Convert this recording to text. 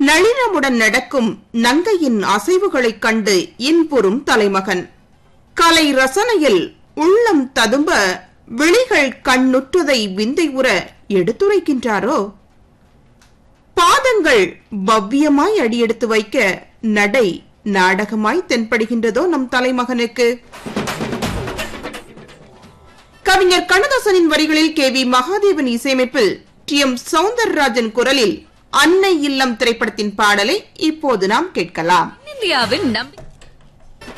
நளினமுடன் நடக்கும் நங்கையின் அசைவுகளைக் கண்டு இன்புறும் தலைமகன் கலை ரசனையில் உள்ளம் ததும்ப விழிகள் கண்ணுற்றதை விந்தை உற எடுத்துரைக்கின்றாரோ பாதங்கள் பவ்யமாய் அடியெடுத்து வைக்க நடை நாடகமாய் தென்படுகின்றதோ நம் தலைமகனுக்கு கவிஞர் கண்ணதாசனின் வரிகளில் கே வி மகாதேவன் இசையமைப்பில் டி எம் சவுந்தரராஜன் குரலில் அன்னை இல்லம் திரைப்படத்தின் பாடலை இப்போது நாம் கேட்கலாம் இந்தியாவின் நம்பி